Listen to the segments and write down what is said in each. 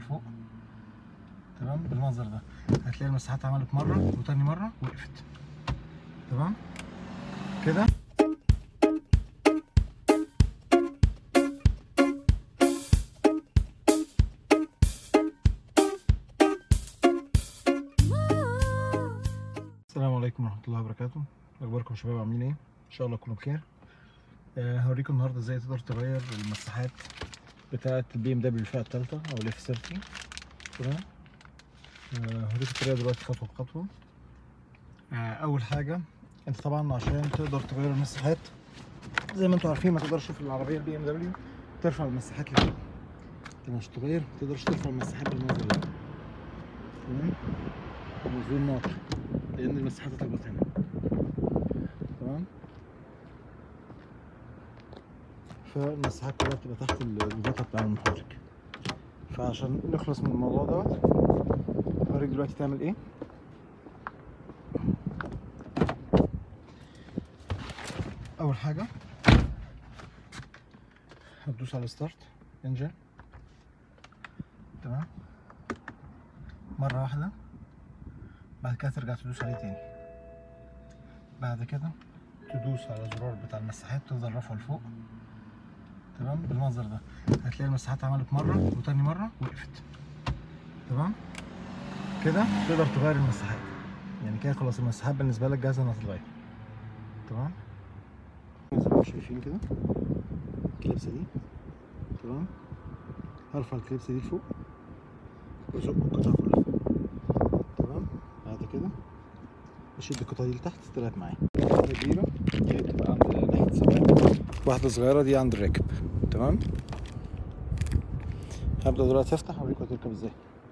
لفوق تمام بالمنظر ده هتلاقي المساحات عملت مره وتاني مره وقفت تمام كده السلام عليكم ورحمه الله وبركاته اخباركم يا شباب عاملين ايه ان شاء الله تكونوا بخير آه، هوريكم النهارده ازاي تقدر تغير المساحات بتاعه البي ام دبليو الفئه الثالثه او الاف 30 تمام آه، هوريكم الطريقه دلوقتي خطوه بخطوه آه، اول حاجه انت طبعا عشان تقدر تغير المساحات زي ما انتم عارفين ما تقدرش في العربيه البي ام دبليو ترفع المساحات لفوق انت مش تغير ما تقدرش ترفع المساحات بالمنظر ده تمام وزول نار لان المساحات هتخبط هنا تمام فالمساحات كلها بتبقى تحت الغطا بتاع المحرك فعشان نخلص من الموضوع دوت هوريك دلوقتي تعمل ايه اول حاجه هتدوس على ستارت انجن تمام مره واحده بعد كده ترجع تدوس عليه تاني بعد كده تدوس على الزرار بتاع المساحات تفضل رافعه لفوق تمام بالمنظر ده هتلاقي المساحات عملت مره وتاني مره وقفت تمام كده تقدر تغير المساحات يعني كده خلاص المساحات بالنسبه لك جاهزه انها تتغير تمام زي ما انتم شايفين كده الكليبسه دي تمام هرفع الكليبسه دي لفوق وازق القطعه كلها تمام بعد كده اشد القطعه دي لتحت طلعت معايا واحده كبيره دي بتبقى عند ناحيه السماء واحده صغيره دي عند الراكب تمام هبدا دلوقتي افتح اوريكم هتركب ازاي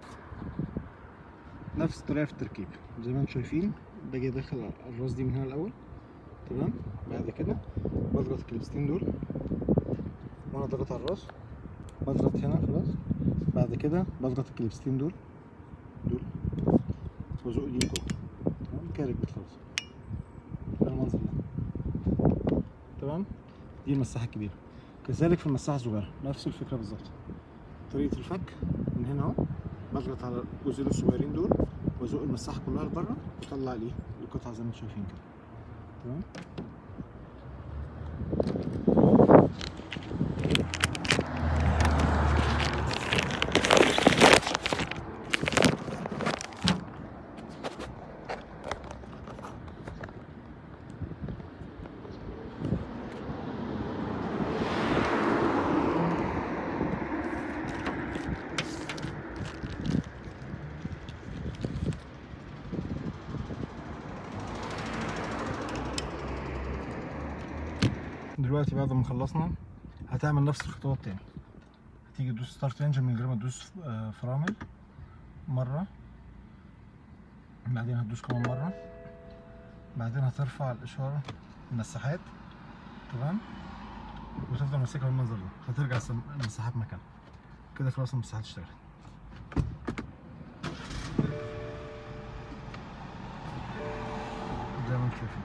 نفس الطريقه في التركيب زي ما انتم شايفين باجي ادخل الراس دي من هنا الاول تمام بعد كده بضغط الكليبستين دول وانا ضغط على الراس بضغط هنا خلاص بعد كده بضغط الكليبستين دول دول وازق دي لجوه تمام كده ركبت خلاص ده المنظر ده تمام دي المساحه الكبيره كذلك في المساحه الصغيره نفس الفكره بالظبط طريقه الفك من هنا اهو بضغط على الجزئين الصغيرين دول وازق المساحه كلها لبره واطلع الايه القطعه زي ما انتم شايفين كده تمام دلوقتي بعد ما خلصنا هتعمل نفس الخطوات تاني هتيجي تدوس ستارت انجن من غير ما تدوس آه، فرامل مرة بعدين هتدوس كمان مرة بعدين هترفع الإشارة المساحات تمام وتفضل ماسكها بالمنظر ده هترجع السم- المساحات مكانها كده خلاص المساحات اشتغلت زي ما انتم شايفين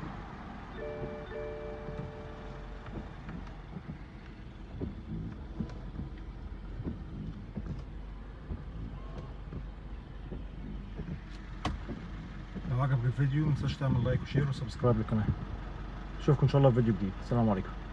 لو عجبك الفيديو متنساش تعمل لايك وشير وسبسكرايب للقناه اشوفكم ان شاء الله في فيديو جديد السلام عليكم